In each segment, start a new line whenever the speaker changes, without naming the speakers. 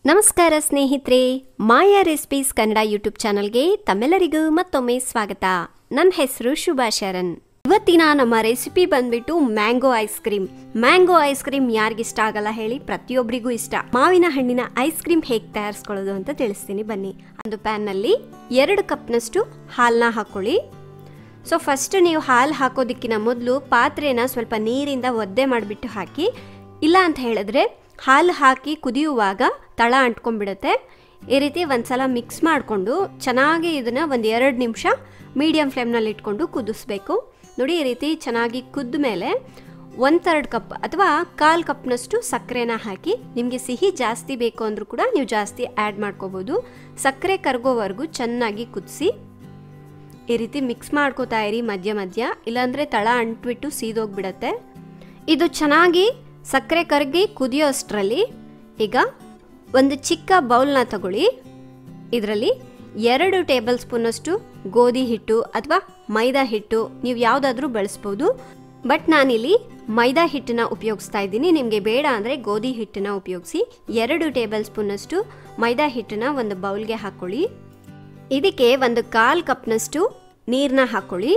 ನಮಸ್ಕಾರ ಸ್ನೇಹಿತರೆ ಮಾಯಾ recipes Kannada YouTube ಚಾನಲ್ಗೆ ತಮ್ಮೆಲ್ಲರಿಗೂ ಮತ್ತೊಮ್ಮೆ ಸ್ವಾಗತ ನನ್ನ ಹೆಸರು ಶುಭಾ ಶರಣ್ ಇವತ್ತಿನ ನಮ್ಮ ರೆಸಿಪಿ ಬಂದ್ಬಿಟ್ಟು mango ice cream mango ice cream ಯಾರಿಗಿಷ್ಟ ಆಗಲ್ಲ ಹೇಳಿ ಪ್ರತಿಯೊಬ್ಬರಿಗೂ ಇಷ್ಟ ಮಾವಿನ ಹಣ್ಣಿನ ಐಸ್ ಕ್ರೀಮ್ ಹೇಗೆ ತಯಾರಿಸ್ಕೊಳ್ಳೋದು ಅಂತ ತಿಳಿಸ್ತೀನಿ ಬನ್ನಿ ಒಂದು ಪ್ಯಾನ್ನಲ್ಲಿ ಎರಡು ಕಪ್ನಷ್ಟು ಹಾಲನ್ನ ಹಾಕೊಳ್ಳಿ ಸೊ ಫಸ್ಟ್ ನೀವು ಹಾಲು ಹಾಕೋದಕ್ಕಿಂತ ಮೊದಲು ಪಾತ್ರೆನ ಸ್ವಲ್ಪ ನೀರಿಂದ ಒದ್ದೆ ಮಾಡಿಬಿಟ್ಟು ಹಾಕಿ ಇಲ್ಲ ಅಂತ ಹೇಳಿದ್ರೆ ಹಾಲು ಹಾಕಿ ಕುದಿಯುವಾಗ ತಳ ಅಂಟ್ಕೊಂಡ್ಬಿಡುತ್ತೆ ಈ ರೀತಿ ಒಂದ್ಸಲ ಮಿಕ್ಸ್ ಮಾಡಿಕೊಂಡು ಚೆನ್ನಾಗಿ ಇದನ್ನು ಒಂದು ಎರಡು ನಿಮಿಷ ಮೀಡಿಯಮ್ ಫ್ಲೇಮ್ನಲ್ಲಿ ಇಟ್ಕೊಂಡು ಕುದಿಸ್ಬೇಕು ನೋಡಿ ಈ ರೀತಿ ಚೆನ್ನಾಗಿ ಕುದ್ದ ಮೇಲೆ ಒಂದು ಥರ್ಡ್ ಕಪ್ ಅಥವಾ ಕಾಲು ಕಪ್ನಷ್ಟು ಸಕ್ಕರೆನ ಹಾಕಿ ನಿಮಗೆ ಸಿಹಿ ಜಾಸ್ತಿ ಬೇಕು ಅಂದರೂ ಕೂಡ ನೀವು ಜಾಸ್ತಿ ಆ್ಯಡ್ ಮಾಡ್ಕೋಬೋದು ಸಕ್ಕರೆ ಕರಗೋವರೆಗೂ ಚೆನ್ನಾಗಿ ಕುದಿಸಿ ಈ ರೀತಿ ಮಿಕ್ಸ್ ಮಾಡ್ಕೋತಾ ಇರಿ ಮಧ್ಯ ಮಧ್ಯ ಇಲ್ಲಾಂದರೆ ತಳ ಅಂಟ್ಬಿಟ್ಟು ಸೀದೋಗ್ಬಿಡತ್ತೆ ಇದು ಚೆನ್ನಾಗಿ ಸಕ್ಕರೆ ಕರಗಿ ಕುದಿಯೋ ಅಷ್ಟರಲ್ಲಿ ಈಗ ಒಂದು ಚಿಕ್ಕ ಬೌಲ್ನ ತಗೊಳ್ಳಿ ಇದರಲ್ಲಿ ಎರಡು ಟೇಬಲ್ ಸ್ಪೂನಷ್ಟು ಗೋಧಿ ಹಿಟ್ಟು ಅಥವಾ ಮೈದಾ ಹಿಟ್ಟು ನೀವು ಯಾವುದಾದ್ರೂ ಬಳಸ್ಬೋದು ಬಟ್ ನಾನಿಲ್ಲಿ ಮೈದಾ ಹಿಟ್ಟನ್ನ ಉಪಯೋಗಿಸ್ತಾ ಇದ್ದೀನಿ ನಿಮಗೆ ಬೇಡ ಅಂದರೆ ಗೋಧಿ ಹಿಟ್ಟನ್ನ ಉಪಯೋಗಿಸಿ ಎರಡು ಟೇಬಲ್ ಸ್ಪೂನಷ್ಟು ಮೈದಾ ಹಿಟ್ಟನ್ನ ಒಂದು ಬೌಲ್ಗೆ ಹಾಕ್ಕೊಳ್ಳಿ ಇದಕ್ಕೆ ಒಂದು ಕಾಲು ಕಪ್ನಷ್ಟು ನೀರನ್ನ ಹಾಕ್ಕೊಳ್ಳಿ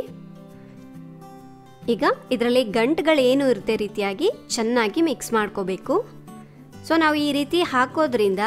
ಈಗ ಇದರಲ್ಲಿ ಗಂಟುಗಳೇನು ಇರುತ್ತೆ ರೀತಿಯಾಗಿ ಚೆನ್ನಾಗಿ ಮಿಕ್ಸ್ ಮಾಡ್ಕೋಬೇಕು ಸೊ ನಾವು ಈ ರೀತಿ ಹಾಕೋದ್ರಿಂದ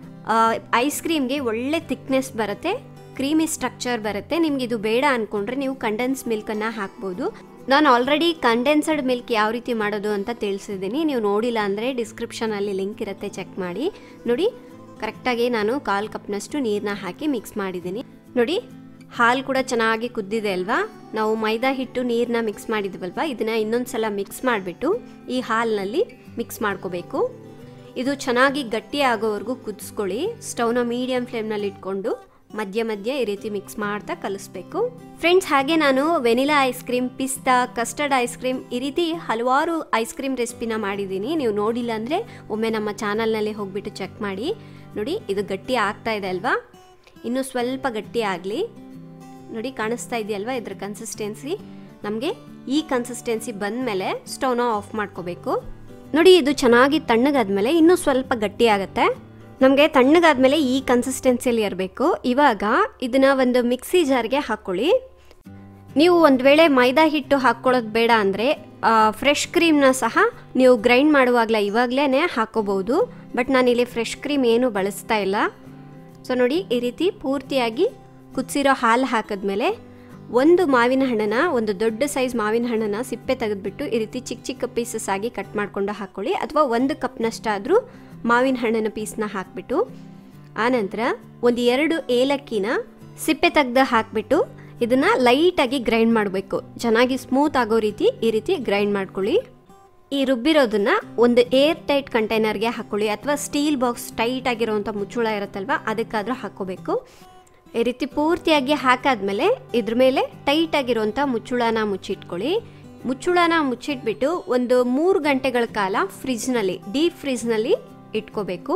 ಐಸ್ ಕ್ರೀಮ್ಗೆ ಒಳ್ಳೆ ಥಿಕ್ನೆಸ್ ಬರುತ್ತೆ ಕ್ರೀಮಿ ಸ್ಟ್ರಕ್ಚರ್ ಬರುತ್ತೆ ನಿಮ್ಗೆ ಇದು ಬೇಡ ಅಂದ್ಕೊಂಡ್ರೆ ನೀವು ಕಂಡೆನ್ಸ್ ಮಿಲ್ಕನ್ನು ಹಾಕ್ಬೋದು ನಾನು ಆಲ್ರೆಡಿ ಕಂಡೆನ್ಸಡ್ ಮಿಲ್ಕ್ ಯಾವ ರೀತಿ ಮಾಡೋದು ಅಂತ ತಿಳಿಸಿದ್ದೀನಿ ನೀವು ನೋಡಿಲ್ಲ ಅಂದರೆ ಡಿಸ್ಕ್ರಿಪ್ಷನಲ್ಲಿ ಲಿಂಕ್ ಇರುತ್ತೆ ಚೆಕ್ ಮಾಡಿ ನೋಡಿ ಕರೆಕ್ಟಾಗಿ ನಾನು ಕಾಲು ಕಪ್ನಷ್ಟು ನೀರನ್ನ ಹಾಕಿ ಮಿಕ್ಸ್ ಮಾಡಿದ್ದೀನಿ ನೋಡಿ ಹಾಲು ಕೂಡ ಚೆನ್ನಾಗಿ ಕುದ್ದಿದೆ ಅಲ್ವಾ ನಾವು ಮೈದಾ ಹಿಟ್ಟು ನೀರನ್ನ ಮಿಕ್ಸ್ ಮಾಡಿದ್ವಲ್ವಾ ಇದನ್ನು ಇನ್ನೊಂದು ಸಲ ಮಿಕ್ಸ್ ಮಾಡಿಬಿಟ್ಟು ಈ ಹಾಲಿನಲ್ಲಿ ಮಿಕ್ಸ್ ಮಾಡ್ಕೋಬೇಕು ಇದು ಚೆನ್ನಾಗಿ ಗಟ್ಟಿ ಆಗೋವರೆಗೂ ಕುದಿಸ್ಕೊಳ್ಳಿ ಸ್ಟವ್ನ ಮೀಡಿಯಂ ಫ್ಲೇಮ್ನಲ್ಲಿ ಇಟ್ಕೊಂಡು ಮಧ್ಯ ಮಧ್ಯ ಈ ರೀತಿ ಮಿಕ್ಸ್ ಮಾಡ್ತಾ ಕಲಿಸ್ಬೇಕು ಫ್ರೆಂಡ್ಸ್ ಹಾಗೆ ನಾನು ವೆನಿಲಾ ಐಸ್ ಕ್ರೀಮ್ ಪಿಸ್ತಾ ಕಸ್ಟರ್ಡ್ ಐಸ್ ಕ್ರೀಮ್ ಈ ರೀತಿ ಹಲವಾರು ಐಸ್ ಕ್ರೀಮ್ ರೆಸಿಪಿನ ಮಾಡಿದ್ದೀನಿ ನೀವು ನೋಡಿಲ್ಲ ಅಂದರೆ ಒಮ್ಮೆ ನಮ್ಮ ಚಾನಲ್ನಲ್ಲಿ ಹೋಗ್ಬಿಟ್ಟು ಚೆಕ್ ಮಾಡಿ ನೋಡಿ ಇದು ಗಟ್ಟಿ ಆಗ್ತಾ ಇದೆ ಅಲ್ವಾ ಇನ್ನೂ ಸ್ವಲ್ಪ ಗಟ್ಟಿ ಆಗಲಿ ನೋಡಿ ಕಾಣಿಸ್ತಾ ಇದೆಯಲ್ವಾ ಇದ್ರ ಕನ್ಸಿಸ್ಟೆನ್ಸಿ ನಮಗೆ ಈ ಕನ್ಸಿಸ್ಟೆನ್ಸಿ ಬಂದಮೇಲೆ ಸ್ಟವ್ನ ಆಫ್ ಮಾಡ್ಕೋಬೇಕು ನೋಡಿ ಇದು ಚೆನ್ನಾಗಿ ತಣ್ಣಗಾದ್ಮೇಲೆ ಇನ್ನೂ ಸ್ವಲ್ಪ ಗಟ್ಟಿ ಆಗುತ್ತೆ ನಮಗೆ ತಣ್ಣಗಾದ್ಮೇಲೆ ಈ ಕನ್ಸಿಸ್ಟೆನ್ಸಿಯಲ್ಲಿ ಇರಬೇಕು ಇವಾಗ ಇದನ್ನ ಒಂದು ಮಿಕ್ಸಿ ಜಾರ್ಗೆ ಹಾಕ್ಕೊಳ್ಳಿ ನೀವು ಒಂದು ವೇಳೆ ಮೈದಾ ಹಿಟ್ಟು ಹಾಕ್ಕೊಳ್ಳೋದು ಬೇಡ ಅಂದರೆ ಫ್ರೆಶ್ ಕ್ರೀಮ್ನ ಸಹ ನೀವು ಗ್ರೈಂಡ್ ಮಾಡುವಾಗಲೇ ಇವಾಗಲೇ ಹಾಕೋಬಹುದು ಬಟ್ ನಾನಿಲ್ಲಿ ಫ್ರೆಶ್ ಕ್ರೀಮ್ ಏನು ಬಳಸ್ತಾ ಇಲ್ಲ ಸೊ ನೋಡಿ ಈ ರೀತಿ ಪೂರ್ತಿಯಾಗಿ ಕುದಿಸಿರೋ ಹಾಲು ಹಾಕಿದ್ಮೇಲೆ ಒಂದು ಮಾವಿನ ಹಣ್ಣನ್ನ ಒಂದು ದೊಡ್ಡ ಸೈಜ್ ಮಾವಿನ ಹಣ್ಣನ್ನ ಸಿಪ್ಪೆ ತೆಗೆದ್ಬಿಟ್ಟು ಈ ರೀತಿ ಚಿಕ್ಕ ಚಿಕ್ಕ ಪೀಸಸ್ ಆಗಿ ಕಟ್ ಮಾಡ್ಕೊಂಡು ಹಾಕ್ಕೊಳ್ಳಿ ಅಥವಾ ಒಂದು ಕಪ್ನಷ್ಟಾದರೂ ಮಾವಿನ ಹಣ್ಣಿನ ಪೀಸ್ನ ಹಾಕ್ಬಿಟ್ಟು ಆನಂತರ ಒಂದು ಎರಡು ಏಲಕ್ಕಿನ ಸಿಪ್ಪೆ ತೆಗ್ದು ಹಾಕ್ಬಿಟ್ಟು ಇದನ್ನು ಲೈಟಾಗಿ ಗ್ರೈಂಡ್ ಮಾಡಬೇಕು ಚೆನ್ನಾಗಿ ಸ್ಮೂತ್ ಆಗೋ ರೀತಿ ಈ ರೀತಿ ಗ್ರೈಂಡ್ ಮಾಡ್ಕೊಳ್ಳಿ ಈ ರುಬ್ಬಿರೋದನ್ನ ಒಂದು ಏರ್ ಟೈಟ್ ಕಂಟೈನರ್ಗೆ ಹಾಕ್ಕೊಳ್ಳಿ ಅಥವಾ ಸ್ಟೀಲ್ ಬಾಕ್ಸ್ ಟೈಟ್ ಆಗಿರೋವಂಥ ಮುಚ್ಚುಳ ಇರುತ್ತಲ್ವ ಅದಕ್ಕಾದರೂ ಹಾಕ್ಕೋಬೇಕು ಈ ರೀತಿ ಪೂರ್ತಿಯಾಗಿ ಹಾಕಾದ್ಮೇಲೆ ಇದ್ರ ಮೇಲೆ ಟೈಟ್ ಆಗಿರುವಂಥ ಮುಚ್ಚುಳನ ಮುಚ್ಚಿಟ್ಕೊಳ್ಳಿ ಮುಚ್ಚುಳನ ಮುಚ್ಚಿಟ್ಬಿಟ್ಟು ಒಂದು ಮೂರು ಗಂಟೆಗಳ ಕಾಲ ಫ್ರಿಜ್ನಲ್ಲಿ ಡೀಪ್ ಫ್ರಿಜ್ನಲ್ಲಿ ಇಟ್ಕೋಬೇಕು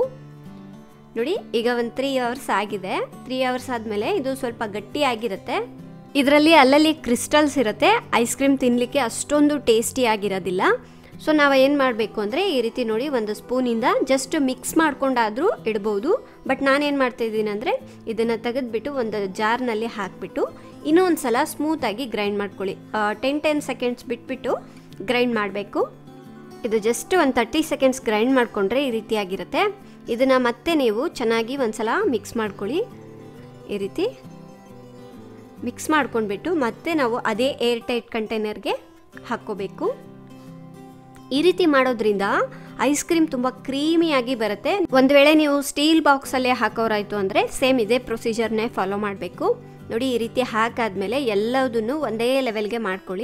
ನೋಡಿ ಈಗ ಒಂದು ತ್ರೀ ಅವರ್ಸ್ ಆಗಿದೆ ತ್ರೀ ಅವರ್ಸ್ ಆದಮೇಲೆ ಇದು ಸ್ವಲ್ಪ ಗಟ್ಟಿ ಆಗಿರುತ್ತೆ ಇದರಲ್ಲಿ ಅಲ್ಲಲ್ಲಿ ಕ್ರಿಸ್ಟಲ್ಸ್ ಇರುತ್ತೆ ಐಸ್ ಕ್ರೀಮ್ ತಿನ್ನಲಿಕ್ಕೆ ಅಷ್ಟೊಂದು ಟೇಸ್ಟಿ ಆಗಿರೋದಿಲ್ಲ ಸೊ ನಾವು ಏನು ಮಾಡಬೇಕು ಅಂದರೆ ಈ ರೀತಿ ನೋಡಿ ಒಂದು ಸ್ಪೂನಿಂದ ಜಸ್ಟ್ ಮಿಕ್ಸ್ ಮಾಡ್ಕೊಂಡಾದರೂ ಇಡ್ಬೋದು ಬಟ್ ನಾನೇನು ಮಾಡ್ತಾಯಿದ್ದೀನಿ ಅಂದರೆ ಇದನ್ನು ತೆಗೆದುಬಿಟ್ಟು ಒಂದು ಜಾರ್ನಲ್ಲಿ ಹಾಕಿಬಿಟ್ಟು ಇನ್ನೂ ಒಂದು ಸಲ ಸ್ಮೂತಾಗಿ ಗ್ರೈಂಡ್ ಮಾಡ್ಕೊಳ್ಳಿ ಟೆನ್ ಟೆನ್ ಸೆಕೆಂಡ್ಸ್ ಬಿಟ್ಬಿಟ್ಟು ಗ್ರೈಂಡ್ ಮಾಡಬೇಕು ಇದು ಜಸ್ಟ್ ಒಂದು ತರ್ಟಿ ಸೆಕೆಂಡ್ಸ್ ಗ್ರೈಂಡ್ ಮಾಡಿಕೊಂಡ್ರೆ ಈ ರೀತಿಯಾಗಿರುತ್ತೆ ಇದನ್ನು ಮತ್ತೆ ನೀವು ಚೆನ್ನಾಗಿ ಒಂದು ಸಲ ಮಿಕ್ಸ್ ಮಾಡ್ಕೊಳ್ಳಿ ಈ ರೀತಿ ಮಿಕ್ಸ್ ಮಾಡ್ಕೊಂಡ್ಬಿಟ್ಟು ಮತ್ತೆ ನಾವು ಅದೇ ಏರ್ ಟೈಟ್ ಕಂಟೈನರ್ಗೆ ಹಾಕ್ಕೋಬೇಕು ಈ ರೀತಿ ಮಾಡೋದ್ರಿಂದ ಐಸ್ ಕ್ರೀಮ್ ತುಂಬ ಕ್ರೀಮಿಯಾಗಿ ಬರುತ್ತೆ ಒಂದು ವೇಳೆ ನೀವು ಸ್ಟೀಲ್ ಬಾಕ್ಸಲ್ಲೇ ಹಾಕೋರಾಯ್ತು ಅಂದರೆ ಸೇಮ್ ಇದೇ ಪ್ರೊಸೀಜರ್ನೇ ಫಾಲೋ ಮಾಡಬೇಕು ನೋಡಿ ಈ ರೀತಿ ಹಾಕಾದ್ಮೇಲೆ ಎಲ್ಲದನ್ನು ಒಂದೇ ಲೆವೆಲ್ಗೆ ಮಾಡ್ಕೊಳ್ಳಿ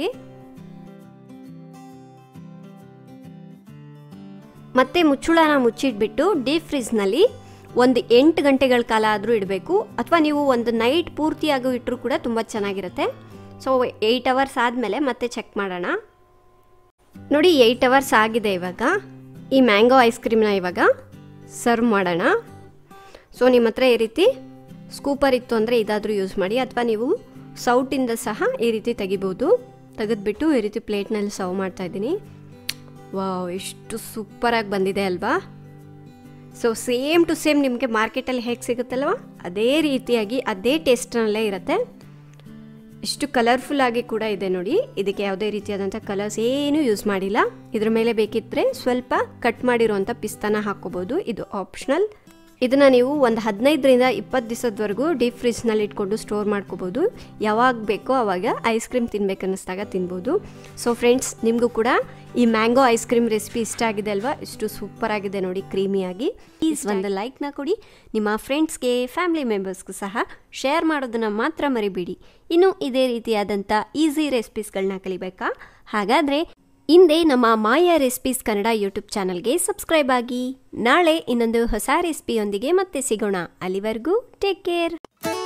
ಮತ್ತೆ ಮುಚ್ಚುಳನ ಮುಚ್ಚಿಟ್ಬಿಟ್ಟು ಡೀಪ್ ಫ್ರಿಜ್ನಲ್ಲಿ ಒಂದು ಎಂಟು ಗಂಟೆಗಳ ಕಾಲ ಆದರೂ ಇಡಬೇಕು ಅಥವಾ ನೀವು ಒಂದು ನೈಟ್ ಪೂರ್ತಿಯಾಗೂ ಇಟ್ಟರೂ ಕೂಡ ತುಂಬ ಚೆನ್ನಾಗಿರುತ್ತೆ ಸೊ ಏಯ್ಟ್ ಅವರ್ಸ್ ಆದಮೇಲೆ ಮತ್ತೆ ಚೆಕ್ ಮಾಡೋಣ ನೋಡಿ ಏಯ್ಟ್ ಅವರ್ಸ್ ಆಗಿದೆ ಇವಾಗ ಈ ಮ್ಯಾಂಗೋ ಐಸ್ ಕ್ರೀಮ್ನ ಇವಾಗ ಸರ್ವ್ ಮಾಡೋಣ ಸೊ ನಿಮ್ಮ ಹತ್ರ ಈ ರೀತಿ ಸ್ಕೂಪರ್ ಇತ್ತು ಅಂದರೆ ಇದಾದರೂ ಯೂಸ್ ಮಾಡಿ ಅಥವಾ ನೀವು ಸೌಟಿಂದ ಸಹ ಈ ರೀತಿ ತೆಗಿಬೋದು ತೆಗೆದ್ಬಿಟ್ಟು ಈ ರೀತಿ ಪ್ಲೇಟ್ನಲ್ಲಿ ಸರ್ವ್ ಮಾಡ್ತಾಯಿದ್ದೀನಿ ವಾವ್ ಎಷ್ಟು ಸೂಪರಾಗಿ ಬಂದಿದೆ ಅಲ್ವಾ ಸೊ ಸೇಮ್ ಟು ಸೇಮ್ ನಿಮಗೆ ಮಾರ್ಕೆಟಲ್ಲಿ ಹೇಗೆ ಸಿಗುತ್ತಲ್ವ ಅದೇ ರೀತಿಯಾಗಿ ಅದೇ ಟೇಸ್ಟ್ನಲ್ಲೇ ಇರುತ್ತೆ ಇಷ್ಟು ಕಲರ್ಫುಲ್ ಆಗಿ ಕೂಡ ಇದೆ ನೋಡಿ ಇದಕ್ಕೆ ಯಾವುದೇ ರೀತಿಯಾದಂಥ ಕಲರ್ಸ್ ಏನೂ ಯೂಸ್ ಮಾಡಿಲ್ಲ ಇದ್ರ ಮೇಲೆ ಬೇಕಿದ್ದರೆ ಸ್ವಲ್ಪ ಕಟ್ ಮಾಡಿರುವಂಥ ಪಿಸ್ತಾನ ಹಾಕ್ಕೋಬೋದು ಇದು ಆಪ್ಷನಲ್ ಇದನ್ನು ನೀವು ಒಂದು ಹದಿನೈದರಿಂದ ಇಪ್ಪತ್ತು ದಿವಸದವರೆಗೂ ಡೀಪ್ ಫ್ರಿಜ್ನಲ್ಲಿ ಇಟ್ಕೊಂಡು ಸ್ಟೋರ್ ಮಾಡ್ಕೋಬೋದು ಯಾವಾಗ ಬೇಕೋ ಆವಾಗ ಐಸ್ ಕ್ರೀಮ್ ತಿನ್ಬೇಕು ಅನ್ನಿಸ್ದಾಗ ತಿನ್ಬೋದು ಸೊ ಫ್ರೆಂಡ್ಸ್ ನಿಮಗೂ ಕೂಡ ಈ ಮ್ಯಾಂಗೋ ಐಸ್ ಕ್ರೀಮ್ ರೆಸಿಪಿ ಇಷ್ಟ ಆಗಿದೆ ಅಲ್ವಾ ಇಷ್ಟು ಸೂಪರ್ ಆಗಿದೆ ನೋಡಿ ಕ್ರೀಮಿಯಾಗಿ ಪ್ಲೀಸ್ ಒಂದು ಲೈಕ್ನ ಕೊಡಿ ನಿಮ್ಮ ಫ್ರೆಂಡ್ಸ್ಗೆ ಫ್ಯಾಮಿಲಿ ಮೆಂಬರ್ಸ್ಗೂ ಸಹ ಶೇರ್ ಮಾಡೋದನ್ನು ಮಾತ್ರ ಮರಿಬೇಡಿ ಇನ್ನು ಇದೇ ರೀತಿಯಾದಂಥ ಈಸಿ ರೆಸಿಪೀಸ್ಗಳನ್ನ ಕಲಿಬೇಕಾ ಹಾಗಾದರೆ ಹಿಂದೆ ನಮ್ಮ ಮಾಯಾ ರೆಸಿಪೀಸ್ ಕನ್ನಡ ಯೂಟ್ಯೂಬ್ ಚಾನಲ್ಗೆ ಸಬ್ಸ್ಕ್ರೈಬ್ ಆಗಿ ನಾಳೆ ಇನ್ನೊಂದು ಹೊಸ ರೆಸಿಪಿಯೊಂದಿಗೆ ಮತ್ತೆ ಸಿಗೋಣ ಅಲ್ಲಿವರೆಗೂ ಟೇಕ್ ಕೇರ್